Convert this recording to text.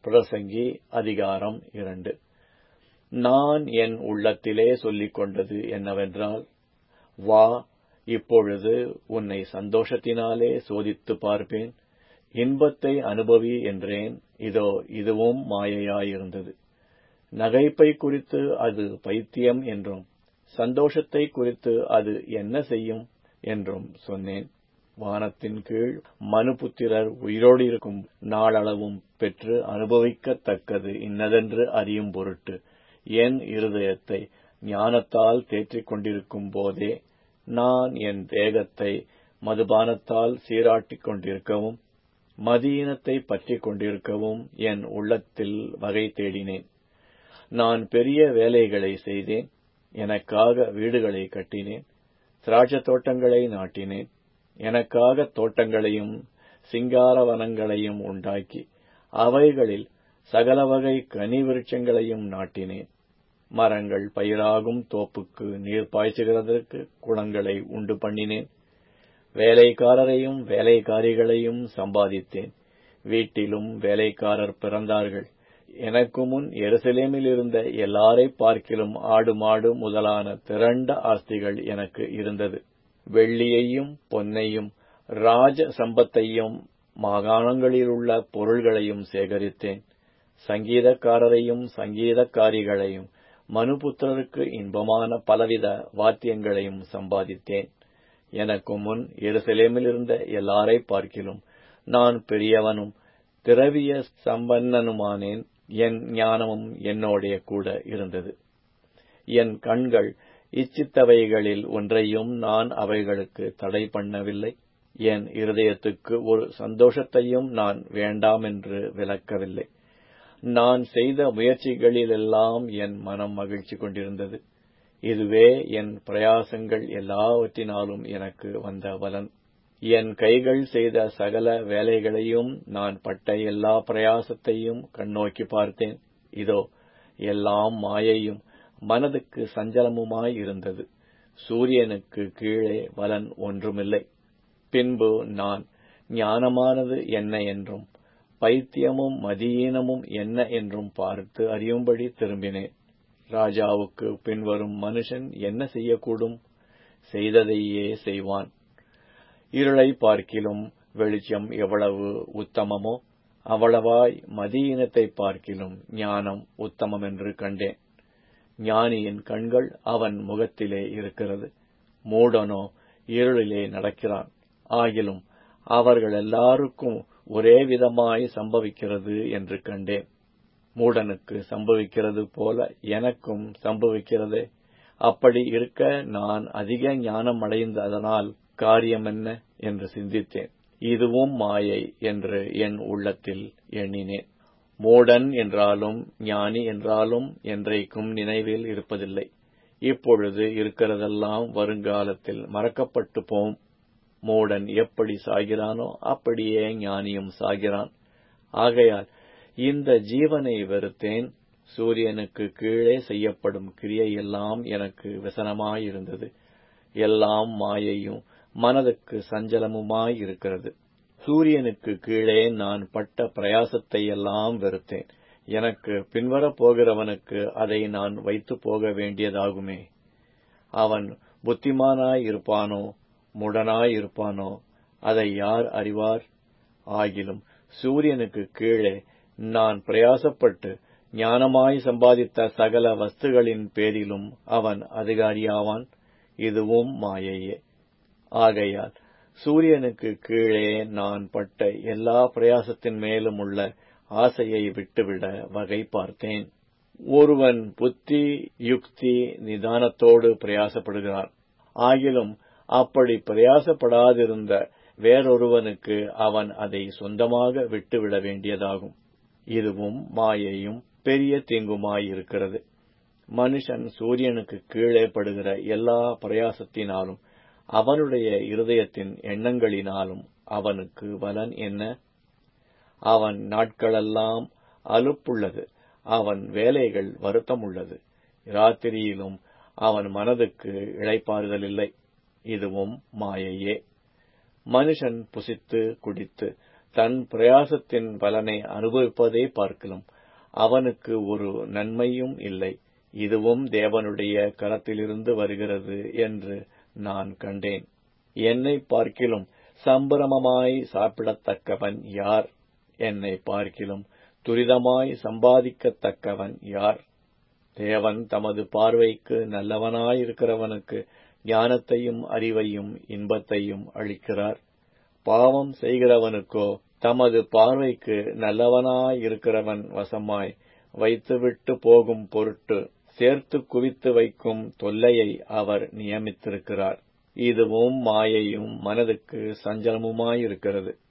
பிரசங்கி அதிகாரம் இரண்டு நான் என் உள்ளத்திலே சொல்லிக் கொண்டது என்னவென்றால் வா இப்பொழுது உன்னை சந்தோஷத்தினாலே சோதித்துப் பார்ப்பேன் இன்பத்தை அனுபவி என்றேன் இதோ இதுவும் மாயையாயிருந்தது நகைப்பை குறித்து அது பைத்தியம் என்றும் சந்தோஷத்தை குறித்து அது என்ன செய்யும் என்றும் சொன்னேன் வானத்தின் கீழ் மனுபுத்திரர் உயிரோடு இருக்கும் நாளளவும் பெற்று அனுபவிக்கத்தக்கது இன்னதென்று அறியும் பொருட்டு என் இருதயத்தை ஞானத்தால் தேற்றிக் கொண்டிருக்கும் போதே நான் என் தேகத்தை மதுபானத்தால் சீராட்டிக் கொண்டிருக்கவும் மதியினத்தை பற்றிக் கொண்டிருக்கவும் என் உள்ளத்தில் வகை தேடினேன் நான் பெரிய வேலைகளை செய்தேன் எனக்காக வீடுகளை கட்டினேன் திராட்சத் தோட்டங்களை நாட்டினேன் எனக்காக தோட்டங்களையும் சிங்காரவனங்களையும் உண்டாக்கி அவைகளில் சகல வகை கனி விருட்சங்களையும் நாட்டினேன் மரங்கள் பயிராகும் தோப்புக்கு நீர் பாய்ச்சுகிறதற்கு குளங்களை உண்டு பண்ணினேன் வேலைக்காரரையும் வேலைக்காரிகளையும் சம்பாதித்தேன் வீட்டிலும் வேலைக்காரர் பிறந்தார்கள் எனக்கு முன் எருசலேமில் இருந்த எல்லாரை பார்க்கிலும் ஆடு மாடு முதலான திரண்ட ஆஸ்திகள் எனக்கு இருந்தது வெள்ளியையும் பொன்னையும் ராஜ சம்பத்தையும் மாகாணங்களிலுள்ள பொருள்களையும் சேகரித்தேன் சங்கீதக்காரரையும் சங்கீதக்காரிகளையும் மனுபுத்திரருக்கு இன்பமான பலவித வாத்தியங்களையும் சம்பாதித்தேன் எனக்கு முன் எருசலேமில் இருந்த எல்லாரை பார்க்கிலும் நான் பெரியவனும் திரவிய சம்பன்னனுமானேன் என் ஞானமும் என்னோடைய கூட இருந்தது என் கண்கள் இச்சித்தவைகளில் ஒன்றையும் நான் அவைகளுக்கு தடை பண்ணவில்லை என் இருதயத்துக்கு ஒரு சந்தோஷத்தையும் நான் வேண்டாம் என்று விளக்கவில்லை நான் செய்த முயற்சிகளிலெல்லாம் என் மனம் மகிழ்ச்சி கொண்டிருந்தது இதுவே என் பிரயாசங்கள் எல்லாவற்றினாலும் எனக்கு வந்த பலன் என் கைகள் செய்த சகல வேலைகளையும் நான் பட்ட எல்லா பிரயாசத்தையும் கண்ணோக்கி பார்த்தேன் இதோ எல்லாம் மாயையும் மனதுக்கு சஞ்சலமுமாய் இருந்தது சூரியனுக்கு கீழே பலன் ஒன்றுமில்லை பின்பு நான் ஞானமானது என்ன என்றும் பைத்தியமும் மதியீனமும் என்ன என்றும் பார்த்து அறியும்படி திரும்பினேன் ராஜாவுக்கு பின்வரும் மனுஷன் என்ன செய்யக்கூடும் செய்ததையே செய்வான் இருளை பார்க்கிலும் வெளிச்சம் எவ்வளவு உத்தமமோ அவ்வளவாய் மதியினத்தை பார்க்கிலும் ஞானம் உத்தமம் என்று கண்டேன் ஞானியின் கண்கள் அவன் முகத்திலே இருக்கிறது மூடனோ இருளிலே நடக்கிறான் ஆகிலும் அவர்கள் எல்லாருக்கும் ஒரே விதமாய் சம்பவிக்கிறது என்று கண்டேன் மூடனுக்கு சம்பவிக்கிறது போல எனக்கும் சம்பவிக்கிறதே அப்படி இருக்க நான் அதிக ஞானம் அடைந்ததனால் காரியம் என்ன என்று சிந்தித்தேன் இதுவும் மாயை என்று என் உள்ளத்தில் எண்ணினேன் மூடன் என்றாலும் ஞானி என்றாலும் என்றைக்கும் நினைவில் இருப்பதில்லை இப்பொழுது இருக்கிறதெல்லாம் வருங்காலத்தில் மறக்கப்பட்டு போம் மூடன் எப்படி சாகிறானோ அப்படியே ஞானியும் சாகிறான் ஆகையால் இந்த ஜீவனை வெறுத்தேன் சூரியனுக்கு கீழே செய்யப்படும் கிரியையெல்லாம் எனக்கு விசனமாயிருந்தது எல்லாம் மாயையும் மனதுக்கு சஞ்சலமுமாய் இருக்கிறது சூரியனுக்கு கீழே நான் பட்ட பிரயாசத்தை எல்லாம் வெறுத்தேன் எனக்கு பின்வரப் போகிறவனுக்கு அதை நான் வைத்து போக வேண்டியதாகுமே அவன் புத்திமானாய் இருப்பானோ முடனாய் இருப்பானோ அதை யார் அறிவார் ஆகிலும் சூரியனுக்கு கீழே நான் பிரயாசப்பட்டு ஞானமாய் சம்பாதித்த சகல வஸ்துகளின் பேரிலும் அவன் அதிகாரியாவான் இதுவும் மாயையே ஆகையால் சூரியனுக்கு கீழே நான் பட்ட எல்லா பிரயாசத்தின் மேலும் உள்ள ஆசையை விட்டுவிட வகை பார்த்தேன் ஒருவன் புத்தி யுக்தி நிதானத்தோடு பிரயாசப்படுகிறான் ஆகிலும் அப்படி பிரயாசப்படாதிருந்த வேறொருவனுக்கு அவன் அதை சொந்தமாக விட்டுவிட வேண்டியதாகும் இதுவும் மாயையும் பெரிய தீங்குமாயிருக்கிறது மனுஷன் சூரியனுக்கு கீழே படுகிற எல்லா பிரயாசத்தினாலும் அவனுடைய இருதயத்தின் எண்ணங்களினாலும் அவனுக்கு பலன் என்ன அவன் நாட்களெல்லாம் அலுப்புள்ளது அவன் வேலைகள் வருத்தமுள்ளது ராத்திரியிலும் அவன் மனதுக்கு இளைப்பாறுதல் இல்லை இதுவும் மாயையே மனுஷன் புசித்து குடித்து தன் பிரயாசத்தின் பலனை அனுபவிப்பதே பார்க்கலாம் அவனுக்கு ஒரு நன்மையும் இல்லை இதுவும் தேவனுடைய கரத்திலிருந்து வருகிறது என்று நான் கண்டேன் என்னை பார்க்கிலும் சம்பிரமமாய் சாப்பிடத்தக்கவன் யார் என்னை பார்க்கிலும் துரிதமாய் சம்பாதிக்கத்தக்கவன் யார் தேவன் தமது பார்வைக்கு நல்லவனாயிருக்கிறவனுக்கு ஞானத்தையும் அறிவையும் இன்பத்தையும் அளிக்கிறார் பாவம் செய்கிறவனுக்கோ தமது பார்வைக்கு நல்லவனாயிருக்கிறவன் வசமாய் வைத்துவிட்டு போகும் பொருட்டு சேர்த்து குவித்து வைக்கும் தொல்லையை அவர் நியமித்திருக்கிறார் இதுவும் மாயையும் மனதுக்கு சஞ்சலமுமாயிருக்கிறது